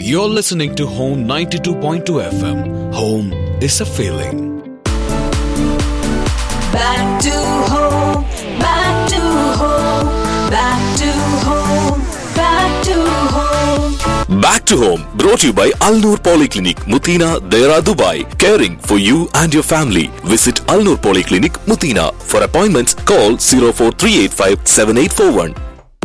You're listening to Home 92.2 FM. Home is a feeling. Back to home, back to home, back to home, back to home. Back to home brought to you by Al Noor Polyclinic, Mutina, Dera, Dubai. Caring for you and your family. Visit Al Noor Polyclinic, Mutina. For appointments, call 04385 7841.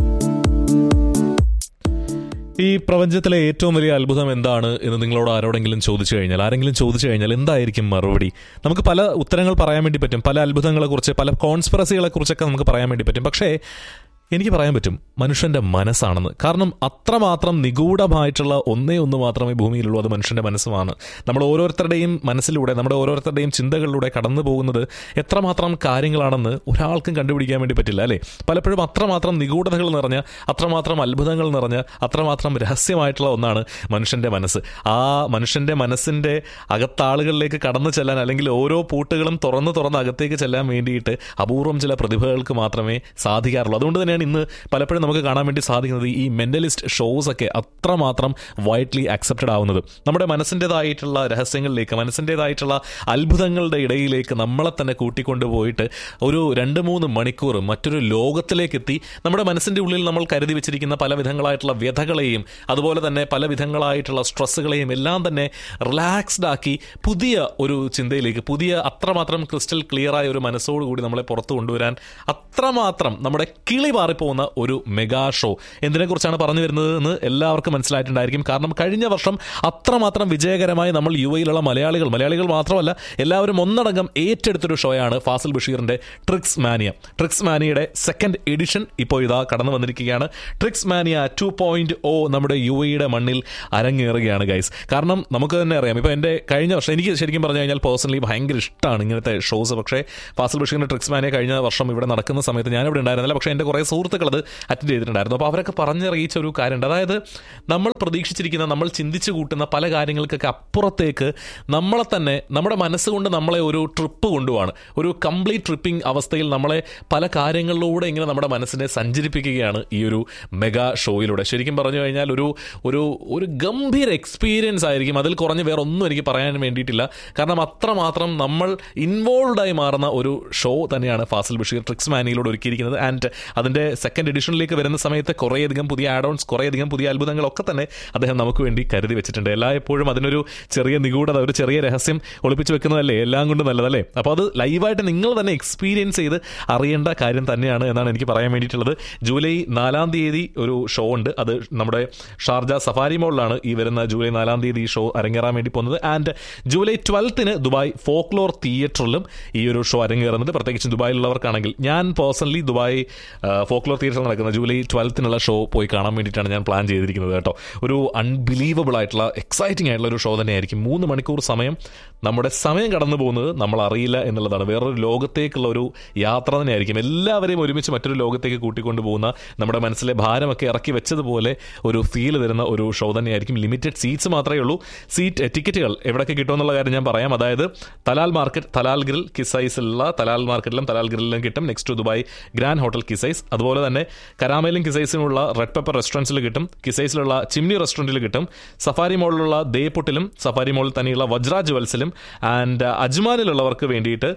ഈ പ്രപഞ്ചത്തിലെ ഏറ്റവും വലിയ അത്ഭുതം എന്താണ് എന്ന് നിങ്ങളോട് ആരോടെങ്കിലും ചോദിച്ചു കഴിഞ്ഞാൽ ആരെങ്കിലും ചോദിച്ചു കഴിഞ്ഞാൽ എന്തായിരിക്കും മറുപടി നമുക്ക് പല ഉത്തരങ്ങൾ പറയാൻ വേണ്ടി പറ്റും പല അത്ഭുതങ്ങളെക്കുറിച്ച് പല കോൺസ്പിറസികളെ കുറിച്ചൊക്കെ നമുക്ക് പറയാൻ വേണ്ടി പറ്റും പക്ഷേ എനിക്ക് പറയാൻ പറ്റും മനുഷ്യന്റെ മനസ്സാണെന്ന് കാരണം അത്രമാത്രം നിഗൂഢമായിട്ടുള്ള ഒന്നേ ഒന്ന് മാത്രമേ ഭൂമിയിലുള്ളൂ അത് മനുഷ്യന്റെ മനസ്സുമാണ് നമ്മൾ ഓരോരുത്തരുടെയും മനസ്സിലൂടെ നമ്മുടെ ഓരോരുത്തരുടെയും ചിന്തകളിലൂടെ കടന്നു പോകുന്നത് എത്രമാത്രം കാര്യങ്ങളാണെന്ന് ഒരാൾക്കും കണ്ടുപിടിക്കാൻ വേണ്ടി പറ്റില്ല അല്ലേ പലപ്പോഴും അത്രമാത്രം നിഗൂഢതകൾ നിറഞ്ഞ അത്രമാത്രം അത്ഭുതങ്ങൾ നിറഞ്ഞ അത്രമാത്രം രഹസ്യമായിട്ടുള്ള ഒന്നാണ് മനുഷ്യന്റെ മനസ്സ് ആ മനുഷ്യന്റെ മനസ്സിന്റെ അകത്താളുകളിലേക്ക് കടന്നു ചെല്ലാൻ അല്ലെങ്കിൽ ഓരോ പൂട്ടുകളും തുറന്ന് തുറന്ന് അകത്തേക്ക് ചെല്ലാൻ വേണ്ടിയിട്ട് അപൂർവം ചില പ്രതിഭകൾക്ക് മാത്രമേ സാധിക്കാറുള്ളൂ അതുകൊണ്ട് തന്നെയാണ് ഇന്ന് പലപ്പോഴും നമുക്ക് കാണാൻ വേണ്ടി സാധിക്കുന്നത് ഈ മെന്റലിസ്റ്റ് ഷോസ് ഒക്കെ അത്രമാത്രം വൈഡ്ലി അക്സെപ്റ്റഡ് ആവുന്നത് നമ്മുടെ മനസ്സിൻ്റെതായിട്ടുള്ള രഹസ്യങ്ങളിലേക്ക് മനസ്സിൻ്റെതായിട്ടുള്ള അത്ഭുതങ്ങളുടെ ഇടയിലേക്ക് നമ്മളെ തന്നെ കൂട്ടിക്കൊണ്ടുപോയിട്ട് ഒരു രണ്ട് മൂന്ന് മണിക്കൂർ മറ്റൊരു ലോകത്തിലേക്ക് എത്തി നമ്മുടെ മനസ്സിൻ്റെ ഉള്ളിൽ നമ്മൾ കരുതി വെച്ചിരിക്കുന്ന പല വിധങ്ങളായിട്ടുള്ള വ്യഥകളെയും അതുപോലെ തന്നെ പല വിധങ്ങളായിട്ടുള്ള സ്ട്രെസ്സുകളെയും എല്ലാം തന്നെ റിലാക്സ്ഡ് ആക്കി പുതിയ ഒരു ചിന്തയിലേക്ക് പുതിയ അത്രമാത്രം ക്രിസ്റ്റൽ ക്ലിയറായ ഒരു മനസ്സോടുകൂടി നമ്മളെ പുറത്തു കൊണ്ടുവരാൻ അത്രമാത്രം നമ്മുടെ കിളി പാറിപ്പോകുന്ന ഒരു മെഗാ ഷോ എന്തിനെക്കുറിച്ചാണ് പറഞ്ഞു വരുന്നത് എന്ന് എല്ലാവർക്കും മനസ്സിലായിട്ടുണ്ടായിരിക്കും കാരണം കഴിഞ്ഞ വർഷം അത്രമാത്രം വിജയകരമായി നമ്മൾ യു എയിലുള്ള മലയാളികൾ മലയാളികൾ മാത്രമല്ല എല്ലാവരും ഒന്നടങ്കം ഏറ്റെടുത്തൊരു ഷോയാണ് ഫാസിൽ ബഷീറിന്റെ ട്രിക്സ് മാനിയ ട്രിക്സ് മാനിയുടെ സെക്കൻഡ് എഡിഷൻ ഇപ്പോൾ ഇതാ കടന്നു വന്നിരിക്കുകയാണ് tricks mania two point O നമ്മുടെ യു എയുടെ മണ്ണിൽ അരങ്ങേറുകയാണ് ഗൈസ് കാരണം നമുക്ക് തന്നെ അറിയാം ഇപ്പോൾ എൻ്റെ കഴിഞ്ഞ വർഷം എനിക്ക് ശരിക്കും പറഞ്ഞു കഴിഞ്ഞാൽ പേഴ്സണലി ഭയങ്കര ഇഷ്ടമാണ് ഇങ്ങനത്തെ ഷോസ് പക്ഷേ ഫാസിൽ ബഷീറിന്റെ ട്രിക്സ് മാനിയ കഴിഞ്ഞ വർഷം ഇവിടെ നടക്കുന്ന സമയത്ത് ഞാനിവിടെ ഉണ്ടായിരുന്നില്ല പക്ഷേ എൻ്റെ കുറേ സുഹൃത്തുക്കൾ അത് അറ്റൻഡ് ചെയ്തിട്ടുണ്ടായിരുന്നു അപ്പോൾ അവരൊക്കെ പറഞ്ഞറിയിച്ച ഒരു കാര്യമുണ്ട് അതായത് നമ്മൾ പ്രതീക്ഷിച്ചിരിക്കുന്ന നമ്മൾ ചിന്തിച്ചു കൂട്ടുന്ന പല കാര്യങ്ങൾക്കൊക്കെ അപ്പുറത്തേക്ക് നമ്മളെ തന്നെ നമ്മുടെ മനസ്സുകൊണ്ട് നമ്മളെ ഒരു ട്രിപ്പ് കൊണ്ടുപോവാണ് ഒരു കംപ്ലീറ്റ് ട്രിപ്പിംഗ് അവസ്ഥയിൽ നമ്മളെ പല കാര്യങ്ങളിലൂടെ ഇങ്ങനെ നമ്മുടെ മനസ്സിനെ സഞ്ചരിപ്പിക്കുകയാണ് ഈ ഒരു മെഗാ ഷോയിലൂടെ ശരിക്കും പറഞ്ഞു കഴിഞ്ഞാൽ ഒരു ഒരു ഒരു ഗംഭീര എക്സ്പീരിയൻസ് ആയിരിക്കും അതിൽ കുറഞ്ഞ് വേറെ ഒന്നും എനിക്ക് പറയാൻ വേണ്ടിയിട്ടില്ല കാരണം അത്രമാത്രം നമ്മൾ ഇൻവോൾവ് ആയി മാറുന്ന ഒരു ഷോ തന്നെയാണ് ഫാസിൽ ബഷീർ ട്രിക്സ് മാനിയിലൂടെ ഒരുക്കിയിരിക്കുന്നത് ആൻഡ് അതിന്റെ സെക്കൻഡ് എഡിഷനിലേക്ക് വരുന്ന സമയത്ത് കുറേയധികം പുതിയ ആഡ് ഓൺസ് കുറേയധികം പുതിയ അത്ഭുതങ്ങളൊക്കെ തന്നെ അദ്ദേഹം നമുക്ക് വേണ്ടി കരുതി വെച്ചിട്ടുണ്ട് എല്ലായ്പ്പോഴും അതിനൊരു ചെറിയ നിഗൂഢത ഒരു ചെറിയ രഹസ്യം ഒളിപ്പിച്ച് വെക്കുന്നതല്ലേ എല്ലാം കൊണ്ടും നല്ലതല്ലേ അപ്പോൾ അത് ലൈവായിട്ട് നിങ്ങൾ തന്നെ എക്സ്പീരിയൻസ് ചെയ്ത് അറിയേണ്ട കാര്യം തന്നെയാണ് എന്നാണ് എനിക്ക് പറയാൻ വേണ്ടിയിട്ടുള്ളത് ജൂലൈ നാലാം തീയതി ഒരു ഷോ ഉണ്ട് അത് നമ്മുടെ ഷാർജ സഫാരി മോളിലാണ് ഈ വരുന്ന ജൂലൈ നാലാം തീയതി ഈ ഷോ അരങ്ങേറാൻ വേണ്ടി പോകുന്നത് ആൻഡ് ജൂലൈ ട്വൽത്തിന് ദുബായ് ഫോക്ലോർ തിയേറ്ററിലും ഈ ഒരു ഷോ അരങ്ങേറുന്നത് പ്രത്യേകിച്ച് ദുബായിലുള്ളവർക്കാണെങ്കിൽ ഞാൻ പേഴ്സണലി ദുബായ് ഫോക്ലോർ തിയേറ്ററിൽ നടക്കുന്ന ജൂലൈ ട്വൽത്തിനുള്ള ഷോ പോയി കാണാൻ വേണ്ടിയിട്ടാണ് ഞാൻ പ്ലാൻ ചെയ്തിരിക്കുന്നത് കേട്ടോ ഒരു അൺബിലീവബിൾ ആയിട്ടുള്ള എക്സൈറ്റിംഗ് ആയിട്ടുള്ള ഒരു ഷോ തന്നെയായിരിക്കും മൂന്ന് മണിക്കൂർ സമയം നമ്മുടെ സമയം കടന്നു പോകുന്നത് നമ്മൾ അറിയില്ല എന്നുള്ളതാണ് വേറൊരു ലോകത്തേക്കുള്ള ഒരു യാത്ര തന്നെയായിരിക്കും എല്ലാവരെയും ഒരുമിച്ച് മറ്റൊരു ലോകത്തേക്ക് കൂട്ടിക്കൊണ്ടു പോകുന്ന നമ്മുടെ മനസ്സിലെ ഭാരമൊക്കെ ഇറക്കി വെച്ചതുപോലെ ഒരു ഫീൽ തരുന്ന ഒരു ഷോ തന്നെയായിരിക്കും ലിമിറ്റഡ് സീറ്റ്സ് മാത്രമേ ഉള്ളൂ സീറ്റ് ടിക്കറ്റുകൾ എവിടെയൊക്കെ കിട്ടുമെന്നുള്ള കാര്യം ഞാൻ പറയാം അതായത് തലാൽ മാർക്കറ്റ് തലാൽ ഗ്രിൽ കിസൈസിലുള്ള തലാൽ മാർക്കറ്റിലും തലാൽ ഗ്രില്ലിലും കിട്ടും next to Dubai grand hotel Qusais അതുപോലെ തന്നെ കരാമയിലും കിസൈസിനുള്ള റെഡ് പെപ്പർ റെസ്റ്റോറൻറ്റ്സിൽ കിട്ടും കിസൈസിലുള്ള ചിമ്നി റെസ്റ്റോറൻറ്റിൽ കിട്ടും സഫാരി മോളിലുള്ള ദേപുട്ടിലും സഫാരി മോളിൽ തന്നെയുള്ള വജ്ര ജുവൽസിലും ആൻഡ് അജ്മാനിലുള്ളവർക്ക് വേണ്ടിയിട്ട്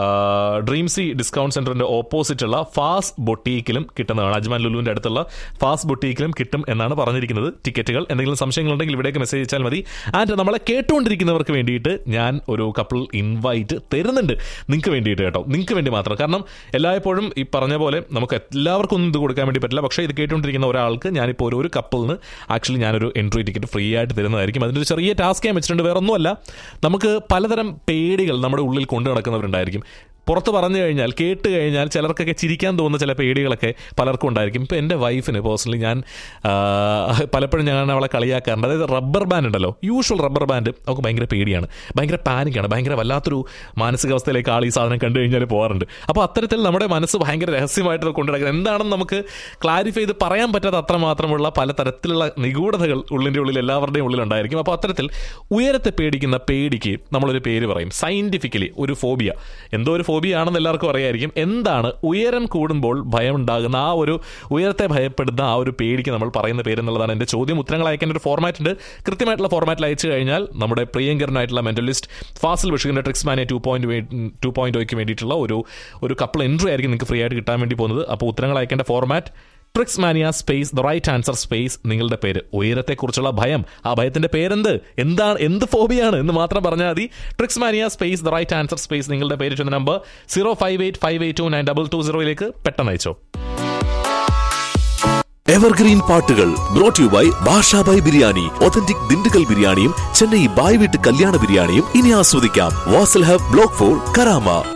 ഡ്രീം സി ഡിസ്കൗണ്ട് സെന്ററിന്റെ ഓപ്പോസിറ്റുള്ള ഫാസ് ബൊട്ടീക്കിലും കിട്ടുന്നതാണ് അജ്മാൻ ലുലുവിന്റെ അടുത്തുള്ള ഫാസ് ബൊട്ടീക്കിലും കിട്ടും എന്നാണ് പറഞ്ഞിരിക്കുന്നത് ടിക്കറ്റുകൾ എന്തെങ്കിലും സംശയങ്ങളുണ്ടെങ്കിൽ ഇവിടേക്ക് മെസ്സേജ് അയച്ചാൽ മതി ആൻഡ് നമ്മളെ കേട്ടുകൊണ്ടിരിക്കുന്നവർക്ക് വേണ്ടിയിട്ട് ഞാൻ ഒരു കപ്പിൾ ഇൻവൈറ്റ് തരുന്നുണ്ട് നിങ്ങൾക്ക് വേണ്ടിയിട്ട് കേട്ടോ നിങ്ങൾക്ക് വേണ്ടി മാത്രം കാരണം എല്ലായ്പ്പോഴും ഈ പറഞ്ഞ പോലെ നമുക്ക് എല്ലാവർക്കും ഒന്നും ഇത് കൊടുക്കാൻ വേണ്ടി പറ്റില്ല പക്ഷേ ഇത് കേട്ടുകൊണ്ടിരിക്കുന്ന ഒരാൾക്ക് ഞാനിപ്പോൾ ഒരു ഒരു കപ്പിളിന് ആക്ച്വലി ഞാനൊരു എൻട്രി ടിക്കറ്റ് ഫ്രീ ആയിട്ട് തരുന്നതായിരിക്കും അതിൻ്റെ ഒരു ചെറിയ ടാസ്ക് ഞാൻ വെച്ചിട്ടുണ്ട് വേറെ ഒന്നുമല്ല നമുക്ക് പലതരം പേടികൾ നമ്മുടെ ഉള്ളിൽ കൊണ്ടു നടക്കുന്നവരുണ്ടായിരിക്കും പുറത്ത് പറഞ്ഞു കഴിഞ്ഞാൽ കേട്ട് കഴിഞ്ഞാൽ ചിലർക്കൊക്കെ ചിരിക്കാൻ തോന്നുന്ന ചില പേടികളൊക്കെ പലർക്കും ഉണ്ടായിരിക്കും ഇപ്പോൾ എൻ്റെ വൈഫിന് പേഴ്സണലി ഞാൻ ആ, പലപ്പോഴും ഞാൻ അവളെ കളിയാക്കാറുണ്ട് അതായത് റബ്ബർ ബാൻഡ് ഉണ്ടല്ലോ യൂഷ്വൽ റബ്ബർ ബാൻഡ് അവൾക്ക് ഭയങ്കര പേടിയാണ് ഭയങ്കര പാനിക്കാണ് ഭയങ്കര വല്ലാത്തൊരു മാനസികാവസ്ഥയിലേക്ക് ആൾ ഈ സാധനം കണ്ടു കഴിഞ്ഞാൽ പോകാറുണ്ട് അപ്പോൾ അത്തരത്തിൽ നമ്മുടെ മനസ്സ് ഭയങ്കര രഹസ്യമായിട്ട് കൊണ്ടു നടക്കുന്നത് എന്താണെന്ന് നമുക്ക് ക്ലാരിഫൈ ചെയ്ത് പറയാൻ പറ്റാത്ത അത്രമാത്രമുള്ള പലതരത്തിലുള്ള നിഗൂഢതകൾ ഉള്ളിൻ്റെ ഉള്ളിൽ എല്ലാവരുടെയും ഉള്ളിലുണ്ടായിരിക്കും അപ്പോൾ അത്തരത്തിൽ ഉയരത്തെ പേടിക്കുന്ന പേടിക്ക് നമ്മളൊരു പേര് പറയും സയൻറ്റിഫിക്കലി ഒരു ഫോബിയ എന്തോ ഒരു ഫോബിയ ആണെന്ന് എല്ലാവർക്കും അറിയായിരിക്കും എന്താണ് ഉയരം കൂടുമ്പോൾ ഭയം ഉണ്ടാകുന്ന ആ ഒരു ഉയരത്തെ ഭയപ്പെടുന്ന ആ ഒരു പേടിക്ക് നമ്മൾ പറയുന്ന പേര് എന്നുള്ളതാണ് എൻ്റെ ചോദ്യം ഉത്തരങ്ങൾ അയക്കേണ്ട ഒരു ഫോർമാറ്റ് ഉണ്ട് കൃത്യമായിട്ടുള്ള ഫോർമാറ്റിൽ അയച്ചു കഴിഞ്ഞാൽ നമ്മുടെ പ്രിയങ്കരനായിട്ടുള്ള മെന്റലിസ്റ്റ് ഫാസിൽ ബഷീറിന്റെ tricks mania two point two point ഒയ്ക്ക് വേണ്ടിയിട്ടുള്ള ഒരു ഒരു കപ്പിൾ എൻട്രി ആയിരിക്കും നിങ്ങൾക്ക് ഫ്രീ ആയിട്ട് കിട്ടാൻ വേണ്ടി പോകുന്നത് അപ്പോൾ ഉത്തരങ്ങൾ അയക്കേണ്ട format tricks mania space the right answer space നിങ്ങളുടെ പേര് ഉയരത്തെക്കുറിച്ചുള്ള ഭയം ആ ഭയത്തിന്റെ പേരെന്ത് എന്താണ് എന്ത് ഫോബിയാണ് എന്ന് മാത്രം പറഞ്ഞാൽ മതി tricks mania space the right answer space നിങ്ങളുടെ പേര് ചെന്ന number zero five eight five eight two nine double two സീറോയിലേക്ക് പെട്ടെന്ന് അയച്ചോ എവർഗ്രീൻ പാട്ടുകൾ brought you by Bashabhai biryani authentic Dindigul ബിരിയാണിയും ചെന്നൈ ബായ് വീട്ട് കല്യാണ ബിരിയാണിയും ഇനി ആസ്വദിക്കാം Vasal hub block four Karama